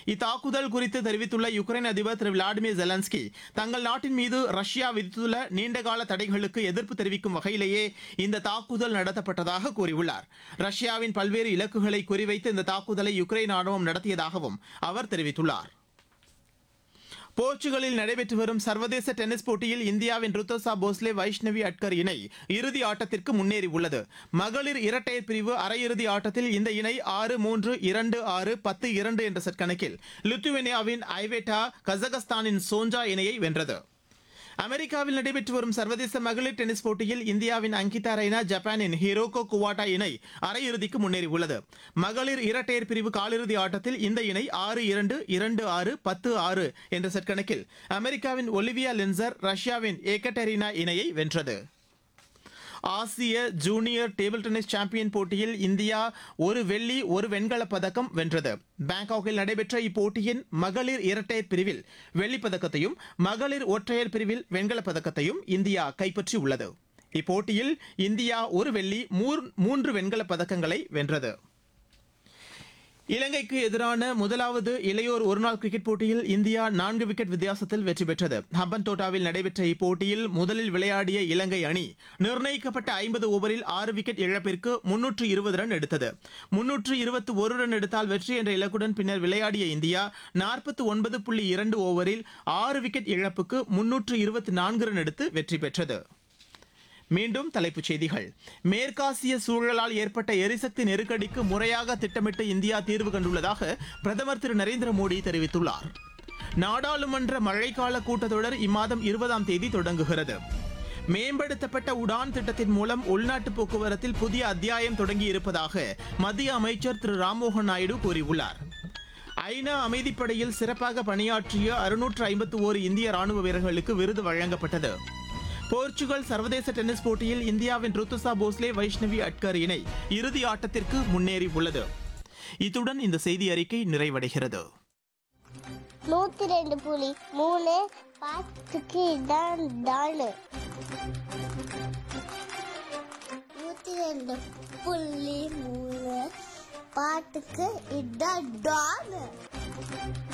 இத்தாக்குதல் குறித்து தெரிவித்துள்ள யுக்ரைன் அதிபர் திரு விளாடிமிர் ஜெலன்ஸ்கி தங்கள் நாட்டின் மீது ரஷ்யா விதித்துள்ள நீண்டகால தடைகளுக்கு எதிர்ப்பு தெரிவிக்கும் வகையிலேயே இந்த தாக்குதல் நடத்தப்பட்டதாக கூறியுள்ளார் ரஷ்யாவின் பல்வேறு இலக்குகளை குறிவைத்து இந்த தாக்குதலை யுக்ரைன் ராணுவம் நடத்தியதாகவும் அவர் தெரிவித்துள்ளார் போர்ச்சுகலில் நடைபெற்று வரும் சர்வதேச டென்னிஸ் போட்டியில் இந்தியாவின் ருத்தோசா போஸ்லே வைஷ்ணவி அட்கர் இணை இறுதி ஆட்டத்திற்கு முன்னேறியுள்ளது மகளிர் இரட்டையர் பிரிவு அரையிறுதி ஆட்டத்தில் இந்த இணை ஆறு மூன்று இரண்டு ஆறு பத்து இரண்டு என்ற செட் கணக்கில் லித்துவேனியாவின் ஐவேட்டா கசகஸ்தானின் சோஞ்சா இணையை வென்றது அமெரிக்காவில் நடைபெற்று வரும் சர்வதேச மகளிர் டென்னிஸ் போட்டியில் இந்தியாவின் அங்கிதா ரெய்னா ஜப்பானின் ஹிரோகோ குவாட்டா இணை அரையிறுதிக்கு முன்னேறியுள்ளது மகளிர் இரட்டையர் பிரிவு காலிறுதி ஆட்டத்தில் இந்த இணை ஆறு இரண்டு இரண்டு ஆறு பத்து ஆறு என்ற செட் கணக்கில் அமெரிக்காவின் ஒலிவியா லென்சர் ரஷ்யாவின் ஏகட்டெரினா இணையை வென்றது ஆசிய ஜூனியர் டேபிள் டென்னிஸ் சாம்பியன் போட்டியில் இந்தியா ஒரு வெள்ளி ஒரு வெண்கலப் பதக்கம் வென்றது பாங்காக்கில் நடைபெற்ற இப்போட்டியின் மகளிர் இரட்டையர் பிரிவில் வெள்ளிப் பதக்கத்தையும் மகளிர் ஒற்றையர் பிரிவில் வெண்கலப் பதக்கத்தையும் இந்தியா கைப்பற்றியுள்ளது இப்போட்டியில் இந்தியா ஒரு வெள்ளி மூர்- மூன்று வெண்கலப் பதக்கங்களை வென்றது இலங்கைக்கு எதிரான முதலாவது இளையோர் ஒருநாள் கிரிக்கெட் போட்டியில் இந்தியா நான்கு விக்கெட் வித்தியாசத்தில் வெற்றி பெற்றது ஹம்பன் தோட்டாவில் நடைபெற்ற இப்போட்டியில் முதலில் விளையாடிய இலங்கை அணி நிர்ணயிக்கப்பட்ட ஐம்பது ஓவரில் ஆறு விக்கெட் இழப்பிற்கு முன்னூற்று இருபது ரன் எடுத்தது முன்னூற்று இருபத்தி ஒரு ரன் எடுத்தால் வெற்றி என்ற இலக்குடன் பின்னர் விளையாடிய இந்தியா நாற்பத்தி ஒன்பது புள்ளி இரண்டு ஓவரில் ஆறு விக்கெட் இழப்புக்கு முன்னூற்று இருபத்தி நான்கு ரன் எடுத்து வெற்றி பெற்றது மீண்டும் தலைப்புச் செய்திகள் மேற்காசிய சூழலால் ஏற்பட்ட எரிசக்தி நெருக்கடிக்கு முறையாக திட்டமிட்டு இந்தியா தீர்வு கண்டுள்ளதாக பிரதமர் திரு நரேந்திர மோடி தெரிவித்துள்ளார் நாடாளுமன்ற மழைக்கால கூட்டத்தொடர் இம்மாதம் இருபதாம் தேதி தொடங்குகிறது மேம்படுத்தப்பட்ட உடான் திட்டத்தின் மூலம் உள்நாட்டு போக்குவரத்தில் புதிய அத்தியாயம் தொடங்கி இருப்பதாக மத்திய அமைச்சர் திரு ராம்மோகன் நாயுடு கூறியுள்ளார் ஐநா அமைதிப்படையில் சிறப்பாக பணியாற்றிய அறுநூற்று ஐம்பத்து ஓரு இந்திய ராணுவ வீரர்களுக்கு விருது வழங்கப்பட்டது போர்ச்சுகல் சர்வதேச டென்னிஸ் போட்டியில் இந்தியாவின் ருத்துசா போஸ்லே வைஷ்ணவி அட்கர் இணை இறுதி ஆட்டத்திற்கு முன்னேறி உள்ளது இத்துடன் இந்த செய்தி அறிக்கை நிறைவடைகிறது நூத்தி ரெண்டு புலி மூணு பாத்துக்கு இதான் டாலு நூத்தி ரெண்டு புள்ளி மூணு பாட்டுக்கு இதான் டாலு